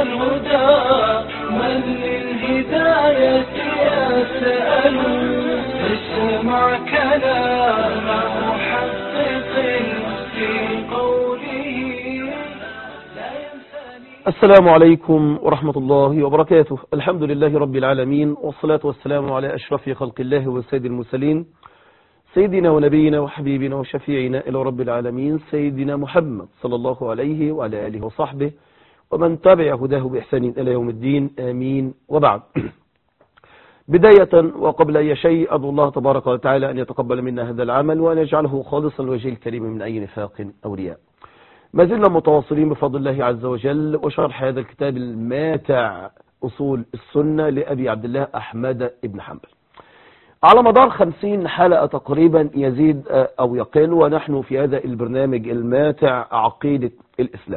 الهدى من للهداية يسأل اسمع كلام محقق في قوله لا ينساني السلام عليكم ورحمة الله وبركاته الحمد لله رب العالمين والصلاة والسلام على أشرف خلق الله وسيد المرسلين سيدنا ونبينا وحبيبنا وشفيعنا إلى رب العالمين سيدنا محمد صلى الله عليه وعلى آله وصحبه ومن تبع هداه بإحسان إلى يوم الدين آمين وبعد بداية وقبل أي شيء أدعو الله تبارك وتعالى أن يتقبل منا هذا العمل وأن يجعله خالصا لوجه الكريم من أي نفاق أو رياء ما زلنا متواصلين بفضل الله عز وجل وشرح هذا الكتاب الماتع أصول السنة لأبي عبد الله أحمد بن حنبل على مدار خمسين حلقة تقريبا يزيد أو يقل ونحن في هذا البرنامج الماتع عقيدة الإسلام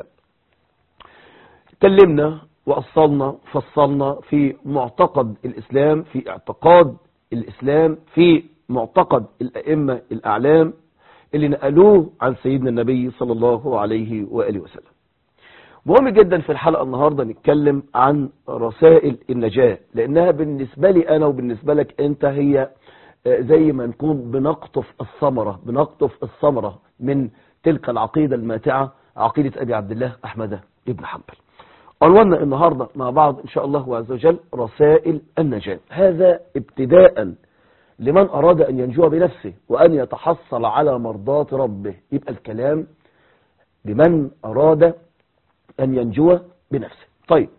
تكلمنا وأصلنا فصلنا في معتقد الإسلام في اعتقاد الإسلام في معتقد الأئمة الأعلام اللي نقلوه عن سيدنا النبي صلى الله عليه وآله وسلم مهم جدا في الحلقة النهاردة نتكلم عن رسائل النجاة لأنها بالنسبة لي أنا وبالنسبة لك أنت هي زي ما نكون بنقطف الثمرة بنقطف الثمرة من تلك العقيدة الماتعة عقيدة أبي عبد الله أحمد بن حنبل عنواننا النهاردة مع بعض إن شاء الله عز وجل رسائل النجاة هذا ابتداء لمن أراد أن ينجو بنفسه وأن يتحصل على مرضات ربه يبقى الكلام لمن أراد أن ينجو بنفسه طيب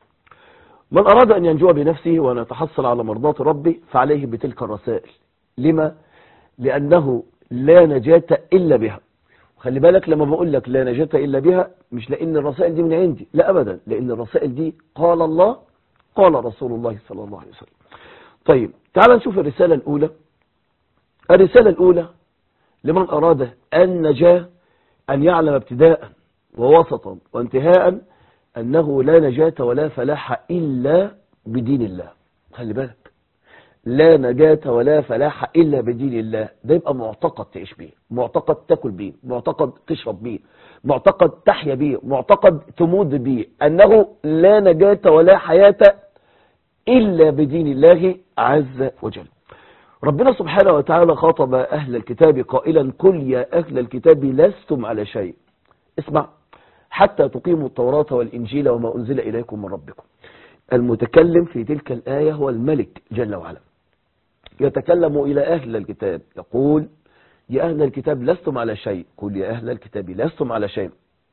من أراد أن ينجو بنفسه وأن يتحصل على مرضات ربه فعليه بتلك الرسائل لما؟ لأنه لا نجاة إلا بها خلي بالك لما بقول لك لا نجاة إلا بها مش لأن الرسائل دي من عندي لا أبدا لأن الرسائل دي قال الله قال رسول الله صلى الله عليه وسلم طيب تعال نشوف الرسالة الأولى الرسالة الأولى لمن أراد النجاة أن يعلم ابتداء ووسطا وانتهاء أنه لا نجاة ولا فلاح إلا بدين الله خلي بالك لا نجاة ولا فلاح إلا بدين الله ده يبقى معتقد تعيش بيه معتقد تاكل بيه معتقد تشرب بيه معتقد تحيا بيه معتقد تموت بيه أنه لا نجاة ولا حياة إلا بدين الله عز وجل ربنا سبحانه وتعالى خاطب أهل الكتاب قائلا قل يا أهل الكتاب لستم على شيء اسمع حتى تقيموا التوراة والإنجيل وما أنزل إليكم من ربكم المتكلم في تلك الآية هو الملك جل وعلا يتكلم إلى أهل الكتاب يقول يا أهل الكتاب لستم على شيء قل يا أهل الكتاب لستم على شيء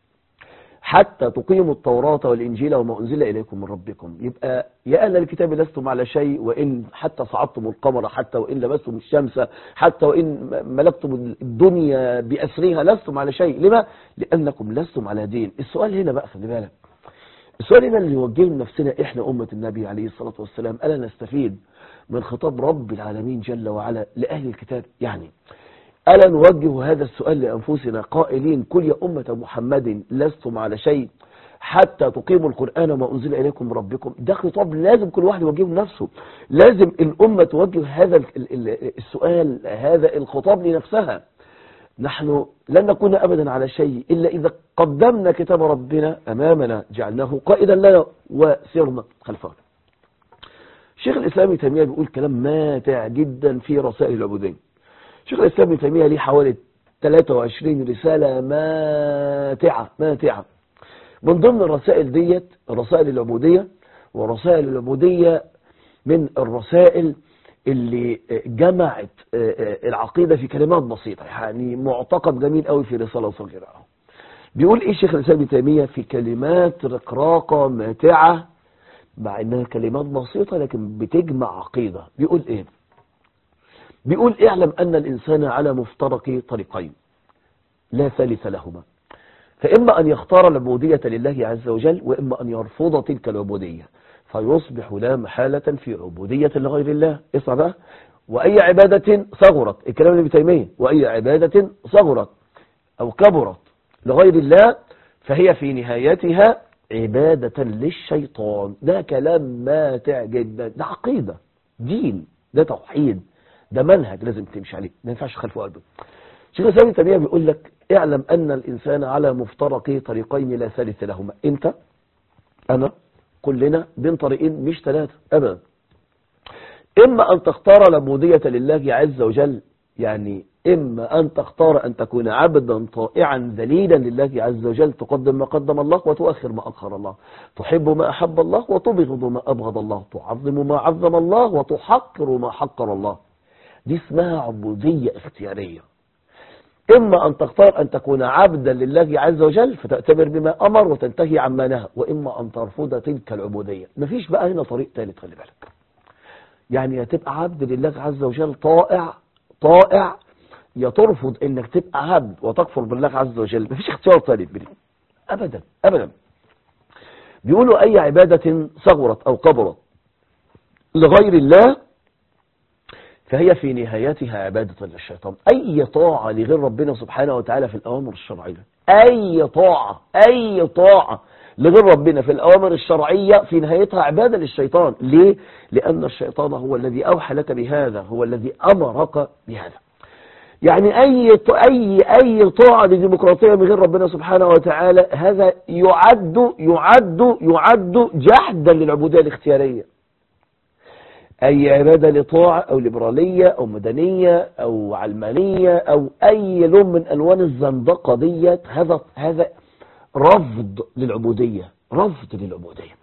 حتى تقيموا التوراة والإنجيل وما أنزل إليكم من ربكم يبقى يا أهل الكتاب لستم على شيء وإن حتى صعدتم القمر حتى وإن لبستم الشمس حتى وإن ملكتم الدنيا بأسرها لستم على شيء لما؟ لأنكم لستم على دين السؤال هنا بقى خلي بالك السؤال هنا اللي يوجهه لنفسنا إحنا أمة النبي عليه الصلاة والسلام ألا نستفيد من خطاب رب العالمين جل وعلا لأهل الكتاب يعني ألا نوجه هذا السؤال لأنفسنا قائلين كل يا أمة محمد لستم على شيء حتى تقيموا القرآن وما أنزل إليكم من ربكم ده خطاب لازم كل واحد يوجهه لنفسه لازم الأمة توجه هذا السؤال هذا الخطاب لنفسها نحن لن نكون أبدا على شيء إلا إذا قدمنا كتاب ربنا أمامنا جعلناه قائدا لنا وسرنا خلفه شيخ الإسلام ابن تيمية بيقول كلام ماتع جدا في رسائل العبودية شيخ الإسلام ابن تيمية ليه حوالي 23 رسالة ماتعة ماتعة من ضمن الرسائل ديت رسائل العبودية ورسائل العبودية من الرسائل اللي جمعت العقيدة في كلمات بسيطة يعني معتقد جميل قوي في رسالة صغيرة بيقول ايه شيخ الإسلام ابن تيمية في كلمات رقراقة ماتعة مع انها كلمات بسيطة لكن بتجمع عقيدة بيقول ايه بيقول اعلم ان الانسان على مفترق طريقين لا ثالث لهما فاما ان يختار العبودية لله عز وجل واما ان يرفض تلك العبودية فيصبح لا محالة في عبودية لغير الله اسمع بقى واي عبادة صغرت الكلام اللي بتيمية واي عبادة صغرت او كبرت لغير الله فهي في نهايتها عبادة للشيطان ده كلام ماتع جدا ده عقيدة دين ده توحيد ده منهج لازم تمشي عليه ما ينفعش خلفه قلبه شيخ الاسلام ابن تيميه بيقول لك اعلم ان الانسان على مفترق طريقين لا ثالث لهما انت انا كلنا بين طريقين مش ثلاثة أبدا إما أن تختار العبودية لله عز وجل يعني إما أن تختار أن تكون عبدا طائعا ذليلا لله عز وجل تقدم ما قدم الله وتؤخر ما أخر الله تحب ما أحب الله وتبغض ما أبغض الله تعظم ما عظم الله وتحقر ما حقر الله دي اسمها عبودية اختيارية إما أن تختار أن تكون عبدا لله عز وجل فتأتمر بما أمر وتنتهي عما نهى وإما أن ترفض تلك العبودية مفيش بقى هنا طريق ثالث خلي بالك يعني يا تبقى عبد لله عز وجل طائع طائع يا ترفض انك تبقى عبد وتكفر بالله عز وجل مفيش اختيار ثالث بني ابدا ابدا بيقولوا اي عبادة صغرت او كبرت لغير الله فهي في نهايتها عبادة للشيطان اي طاعة لغير ربنا سبحانه وتعالى في الاوامر الشرعية اي طاعة اي طاعة لغير ربنا في الأوامر الشرعية في نهايتها عبادة للشيطان ليه؟ لأن الشيطان هو الذي أوحى لك بهذا هو الذي أمرك بهذا يعني أي أي أي طاعة لديمقراطية من غير ربنا سبحانه وتعالى هذا يعد يعد يعد جحدا للعبودية الاختيارية أي عبادة لطاعة أو ليبرالية أو مدنية أو علمانية أو أي لون من ألوان الزندقة ديت هذا هذا رفض للعبودية رفض للعبودية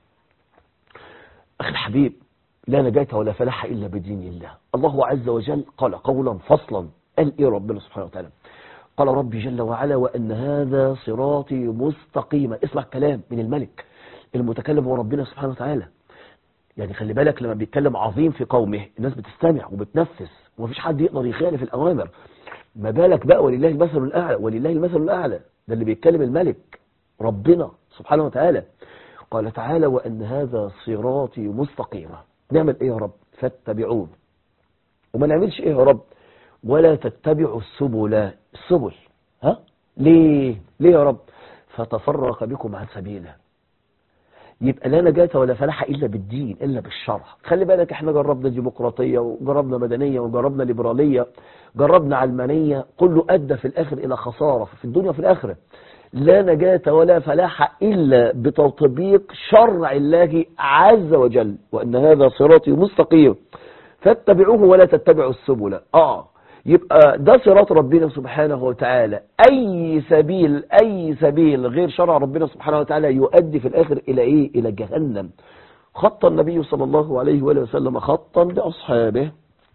أخي الحبيب لا نجاة ولا فلاح إلا بدين الله الله عز وجل قال قولا فصلا قال إيه ربنا سبحانه وتعالى قال ربي جل وعلا وأن هذا صراطي مستقيما اسمع كلام من الملك المتكلم هو ربنا سبحانه وتعالى يعني خلي بالك لما بيتكلم عظيم في قومه الناس بتستمع وبتنفذ ومفيش حد يقدر يخالف الأوامر ما بالك بقى ولله المثل الأعلى ولله المثل الأعلى ده اللي بيتكلم الملك ربنا سبحانه وتعالى قال تعالى وأن هذا صراطي مستقيما نعمل ايه يا رب فاتبعون وما نعملش ايه يا رب ولا تتبعوا السبل السبل ها ليه ليه يا رب فتفرق بكم عن سبيله يبقى لا نجاة ولا فلاح إلا بالدين إلا بالشرع خلي بالك احنا جربنا ديمقراطية وجربنا مدنية وجربنا ليبرالية جربنا علمانية كله أدى في الآخر إلى خسارة في الدنيا وفي الآخرة لا نجاة ولا فلاح إلا بتطبيق شرع الله عز وجل وأن هذا صراطي مستقيم فاتبعوه ولا تتبعوا السبل آه يبقى ده صراط ربنا سبحانه وتعالى أي سبيل أي سبيل غير شرع ربنا سبحانه وتعالى يؤدي في الآخر إلى إيه إلى جهنم خط النبي صلى الله عليه وآله وسلم خطا لأصحابه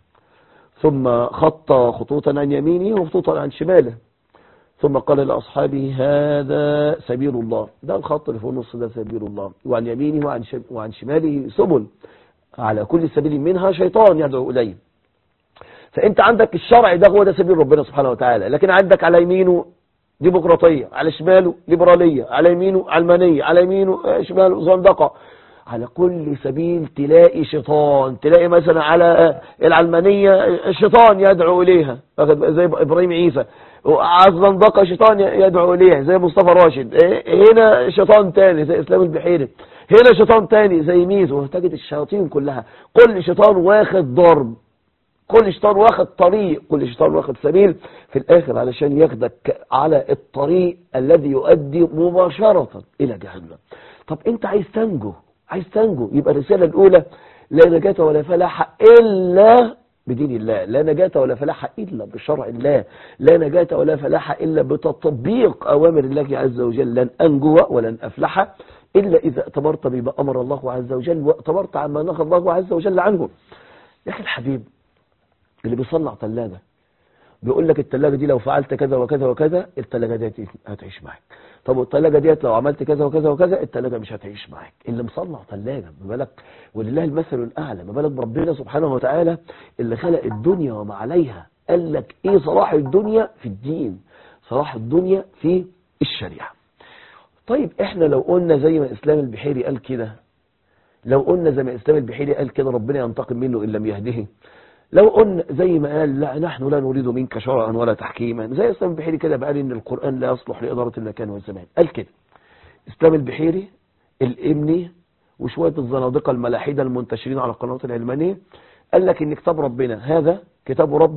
ثم خط خطوطا عن يمينه وخطوطا عن شماله ثم قال لأصحابه هذا سبيل الله ده الخط اللي في النص ده سبيل الله وعن يمينه وعن, وعن شماله سبل على كل سبيل منها شيطان يدعو إليه فأنت عندك الشرع ده هو ده سبيل ربنا سبحانه وتعالى لكن عندك على يمينه ديمقراطية على شماله ليبرالية على يمينه علمانية على يمينه شماله زندقة على كل سبيل تلاقي شيطان تلاقي مثلا على العلمانية الشيطان يدعو إليها زي إبراهيم عيسى على الزندقة شيطان يدعو إليها زي مصطفى راشد هنا شيطان تاني زي إسلام البحيري هنا شيطان تاني زي ميزو تجد الشياطين كلها كل شيطان واخد ضرب كل شيطان واخد طريق كل شيطان واخد سبيل في الآخر علشان ياخدك على الطريق الذي يؤدي مباشرة إلى جهنم طب أنت عايز تنجو عايز تنجو يبقى الرسالة الأولى لا نجاة ولا فلاح إلا بدين الله لا نجاة ولا فلاح إلا بشرع الله لا نجاة ولا فلاح إلا بتطبيق أوامر الله عز وجل لن أنجو ولن أفلح إلا إذا اعتبرت بما أمر الله عز وجل واعتبرت عما نهى الله عز وجل عنه يا أخي الحبيب اللي بيصنع ثلاجة بيقول لك الثلاجة دي لو فعلت كذا وكذا وكذا الثلاجة دي هتعيش معاك طب والثلاجة ديت لو عملت كذا وكذا وكذا الثلاجة مش هتعيش معاك اللي مصنع ثلاجة ما بالك ولله المثل الأعلى ما بالك بربنا سبحانه وتعالى اللي خلق الدنيا وما عليها قال لك ايه صلاح الدنيا في الدين صلاح الدنيا في الشريعة طيب احنا لو قلنا زي ما اسلام البحيري قال كده لو قلنا زي ما اسلام البحيري قال كده ربنا ينتقم منه ان لم يهده لو قلنا زي ما قال لا نحن لا نريد منك شرعا ولا تحكيما زي اسلام البحيري كده بقال ان القرآن لا يصلح لإدارة المكان والزمان قال كده اسلام البحيري الامني وشوية الزنادقة الملاحدة المنتشرين على القنوات العلمانية قال لك ان كتاب ربنا هذا كتاب ربي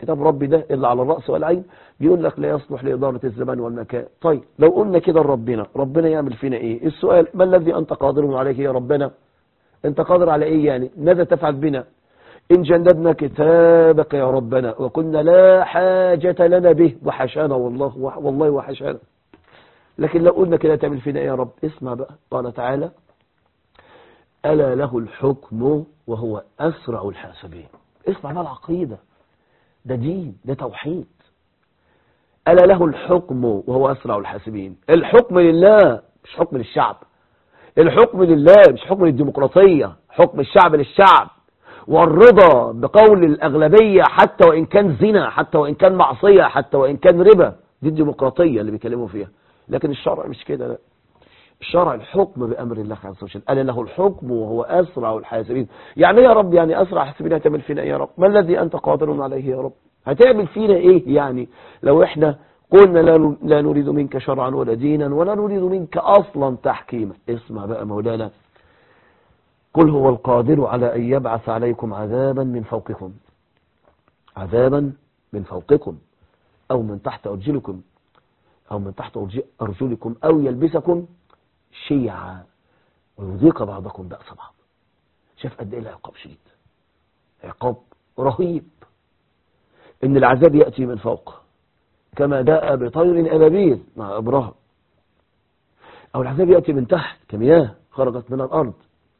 كتاب ربي ده اللي على الرأس والعين بيقول لك لا يصلح لإدارة الزمان والمكان طيب لو قلنا كده لربنا ربنا يعمل فينا ايه السؤال ما الذي أنت قادر عليه يا ربنا أنت قادر على ايه يعني ماذا تفعل بنا إن جندبنا كتابك يا ربنا وكنا لا حاجة لنا به وحشانا والله والله وحشانا لكن لو قلنا كده تعمل فينا ايه يا رب اسمع بقى قال تعالى ألا له الحكم وهو أسرع الحاسبين اسمع بقى العقيدة ده دين ده توحيد ألا له الحكم وهو أسرع الحاسبين الحكم لله مش حكم للشعب الحكم لله مش حكم للديمقراطية حكم الشعب للشعب والرضا بقول الأغلبية حتى وإن كان زنا حتى وإن كان معصية حتى وإن كان ربا دي الديمقراطية اللي بيكلموا فيها لكن الشرع مش كده لا الشرع الحكم بأمر الله عز وجل قال له الحكم وهو أسرع الحاسبين يعني ايه يا رب يعني أسرع الحاسبين هتعمل فينا ايه يا رب ما الذي أنت قادر عليه يا رب هتعمل فينا ايه يعني لو احنا قلنا لا, لا نريد منك شرعا ولا دينا ولا نريد منك أصلا تحكيما اسمع بقى مولانا قل هو القادر على أن يبعث عليكم عذابا من فوقكم عذابا من فوقكم أو من تحت أرجلكم أو من تحت أرجلكم أو يلبسكم شيعا ويذيق بعضكم بأس بعض شاف قد ايه العقاب شديد عقاب رهيب ان العذاب يأتي من فوق كما جاء بطير أبابيل مع إبراهيم أو العذاب يأتي من تحت كمياه خرجت من الأرض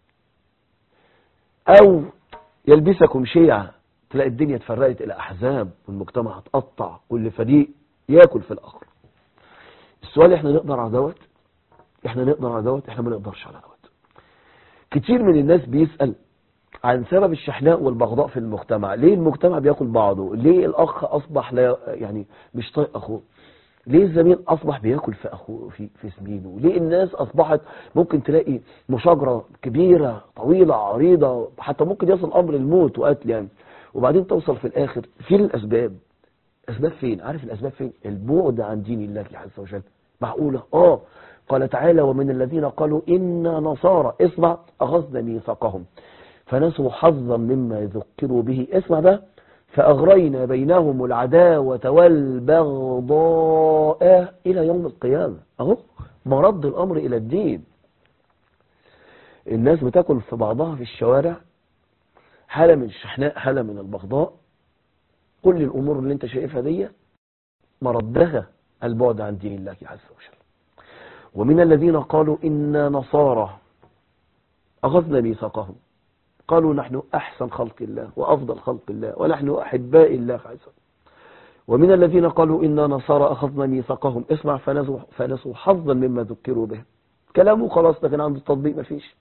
أو يلبسكم شيعا تلاقي الدنيا اتفرقت إلى أحزاب والمجتمع اتقطع كل فريق ياكل في الآخر السؤال احنا نقدر على دوت احنا نقدر على دوت احنا ما نقدرش على دوت كتير من الناس بيسأل عن سبب الشحناء والبغضاء في المجتمع ليه المجتمع بياكل بعضه ليه الاخ اصبح لا يعني مش طايق اخوه ليه الزميل اصبح بياكل في اخوه في في زميله ليه الناس اصبحت ممكن تلاقي مشاجره كبيره طويله عريضه حتى ممكن يصل امر الموت وقتل يعني وبعدين توصل في الاخر فين الاسباب اسباب فين عارف الاسباب فين البعد عن دين الله عز وجل معقوله اه قال تعالى ومن الذين قالوا إنا نصارى اسمع أخذنا ميثاقهم فنسوا حظا مما يذكروا به اسمع ده فأغرينا بينهم العداوة والبغضاء إلى يوم القيامة أهو مرد الأمر إلى الدين الناس بتاكل في بعضها في الشوارع حالة من الشحناء حالة من البغضاء كل الأمور اللي انت شايفها دي مردها البعد عن دين الله عز وجل ومن الذين قالوا إنا نصارى أخذنا ميثاقهم قالوا نحن أحسن خلق الله وأفضل خلق الله ونحن أحباء الله عز وجل ومن الذين قالوا إنا نصارى أخذنا ميثاقهم اسمع فنسوا, فنسوا حظا مما ذكروا به كلامه خلاص لكن عند التطبيق مفيش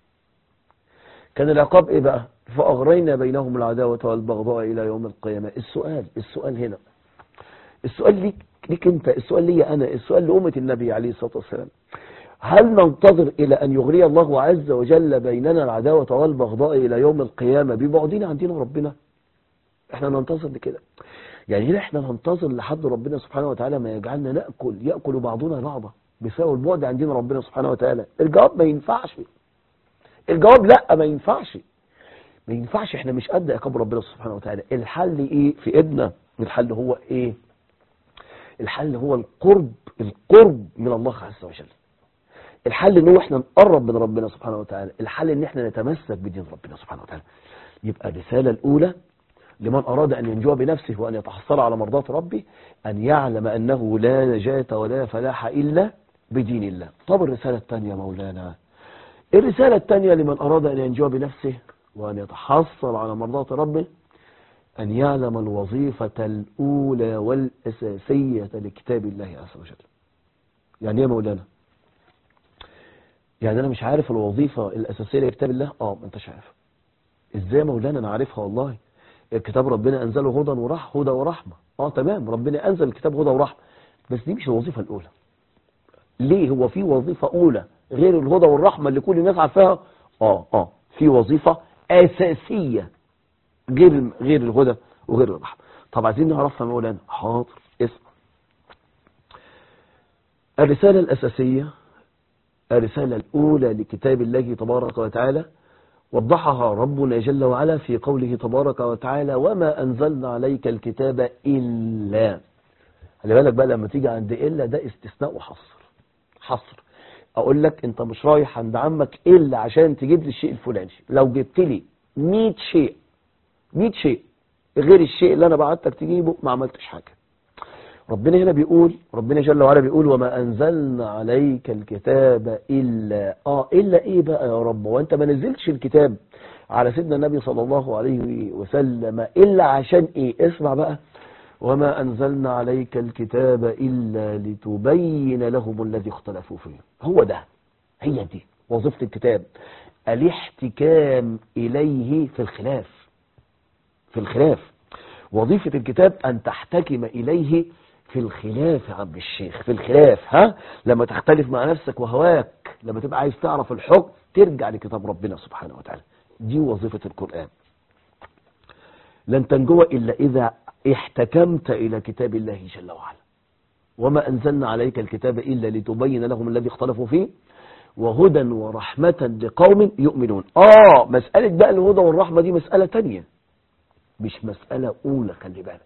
كان العقاب إيه بقى فأغرينا بينهم العداوة والبغضاء إلى يوم القيامة السؤال السؤال هنا السؤال ليك ليك انت السؤال لي انا السؤال لأمة النبي عليه الصلاة والسلام هل ننتظر إلى أن يغري الله عز وجل بيننا العداوة والبغضاء إلى يوم القيامة ببعدنا عن دين ربنا احنا ننتظر لكده يعني هنا احنا ننتظر لحد ربنا سبحانه وتعالى ما يجعلنا نأكل يأكل بعضنا بعضا بسبب البعد عن دين ربنا سبحانه وتعالى الجواب ما ينفعش الجواب لا ما ينفعش ما ينفعش احنا مش قد عقاب ربنا سبحانه وتعالى الحل ايه في ايدنا الحل هو ايه الحل هو القرب القرب من الله عز وجل الحل ان هو احنا نقرب من ربنا سبحانه وتعالى الحل ان احنا نتمسك بدين ربنا سبحانه وتعالى يبقى الرسالة الاولى لمن اراد ان ينجو بنفسه وان يتحصل على مرضات ربه ان يعلم انه لا نجاة ولا فلاح الا بدين الله طب الرسالة الثانية مولانا الرسالة الثانية لمن اراد ان ينجو بنفسه وان يتحصل على مرضات ربه أن يعلم الوظيفة الأولى والأساسية لكتاب الله عز وجل يعني ايه مولانا يعني أنا مش عارف الوظيفة الأساسية لكتاب الله آه ما أنتش عارف إزاي مولانا أنا عارفها والله الكتاب ربنا أنزله هدى ورح هدى ورحمة آه تمام ربنا أنزل الكتاب هدى ورحمة بس دي مش الوظيفة الأولى ليه هو في وظيفة أولى غير الهدى والرحمة اللي كل الناس عارفاها آه آه في وظيفة أساسية غير غير الهدى وغير الرحمة طب عايزين نعرفها مولانا حاضر اسمع الرسالة الأساسية الرسالة الأولى لكتاب الله تبارك وتعالى وضحها ربنا جل وعلا في قوله تبارك وتعالى وما أنزلنا عليك الكتاب إلا خلي بالك بقى لما تيجي عند إلا ده استثناء وحصر حصر أقول لك أنت مش رايح عند عمك إلا عشان تجيب لي الشيء الفلاني لو جبت لي 100 شيء 100 شيء غير الشيء اللي أنا بعتك تجيبه ما عملتش حاجة ربنا هنا بيقول ربنا جل وعلا بيقول وما أنزلنا عليك الكتاب إلا آه إلا إيه بقى يا رب وأنت ما نزلتش الكتاب على سيدنا النبي صلى الله عليه وسلم إلا عشان إيه اسمع بقى وما أنزلنا عليك الكتاب إلا لتبين لهم الذي اختلفوا فيه هو ده هي دي وظيفة الكتاب الاحتكام إليه في الخلاف في الخلاف وظيفة الكتاب أن تحتكم إليه في الخلاف يا عم الشيخ في الخلاف ها لما تختلف مع نفسك وهواك لما تبقى عايز تعرف الحكم ترجع لكتاب ربنا سبحانه وتعالى دي وظيفة القرآن لن تنجو إلا إذا احتكمت إلى كتاب الله جل وعلا وما أنزلنا عليك الكتاب إلا لتبين لهم الذي اختلفوا فيه وهدى ورحمة لقوم يؤمنون آه مسألة بقى الهدى والرحمة دي مسألة تانية مش مسألة أولى خلي بالك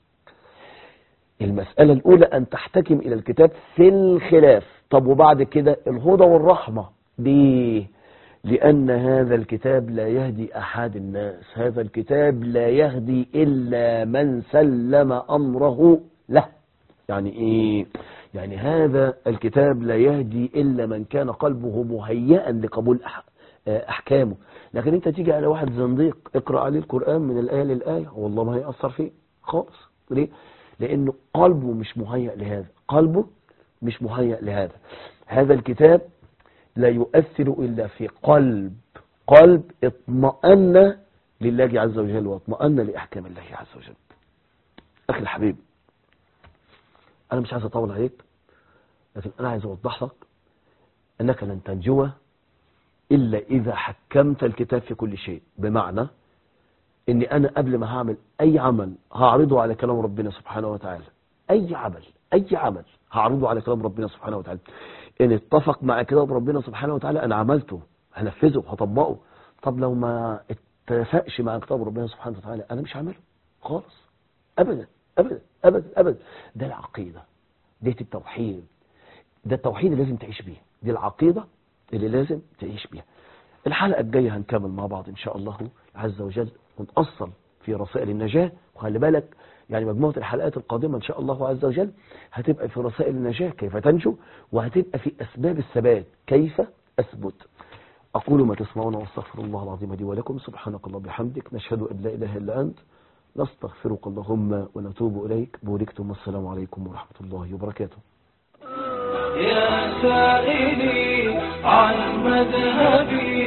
المسألة الأولى أن تحتكم إلى الكتاب في الخلاف طب وبعد كده الهدى والرحمة ليه لأن هذا الكتاب لا يهدي أحد الناس هذا الكتاب لا يهدي إلا من سلم أمره له يعني إيه يعني هذا الكتاب لا يهدي إلا من كان قلبه مهيئا لقبول أحكامه لكن أنت تيجي على واحد زنديق اقرأ عليه القرآن من الآية للآية والله ما هيأثر فيه خالص ليه لأنه قلبه مش مهيئ لهذا قلبه مش مهيئ لهذا هذا الكتاب لا يؤثر إلا في قلب قلب اطمأن لله عز وجل واطمأن لأحكام الله عز وجل أخي الحبيب أنا مش عايز أطول عليك لكن أنا عايز أوضح لك أنك لن تنجو إلا إذا حكمت الكتاب في كل شيء بمعنى اني انا قبل ما هعمل اي عمل هعرضه على كلام ربنا سبحانه وتعالى اي عمل اي عمل هعرضه على كلام ربنا سبحانه وتعالى ان اتفق مع كلام ربنا سبحانه وتعالى انا عملته هنفذه هطبقه طب لو ما اتفقش مع كتاب ربنا سبحانه وتعالى انا مش هعمله خالص ابدا ابدا ابدا ابدا ده العقيده دي التوحيد ده التوحيد اللي لازم تعيش بيه دي العقيده اللي لازم تعيش بيها الحلقه الجايه هنكمل مع بعض ان شاء الله عز وجل ونتأصل في رسائل النجاة وخلي بالك يعني مجموعة الحلقات القادمة إن شاء الله عز وجل هتبقى في رسائل النجاة كيف تنجو وهتبقى في أسباب الثبات كيف أثبت أقول ما تسمعون واستغفر الله العظيم لي ولكم سبحانك الله بحمدك نشهد أن لا إله إلا أنت نستغفرك اللهم ونتوب إليك بوركتم والسلام عليكم ورحمة الله وبركاته يا سائلي عن مذهبي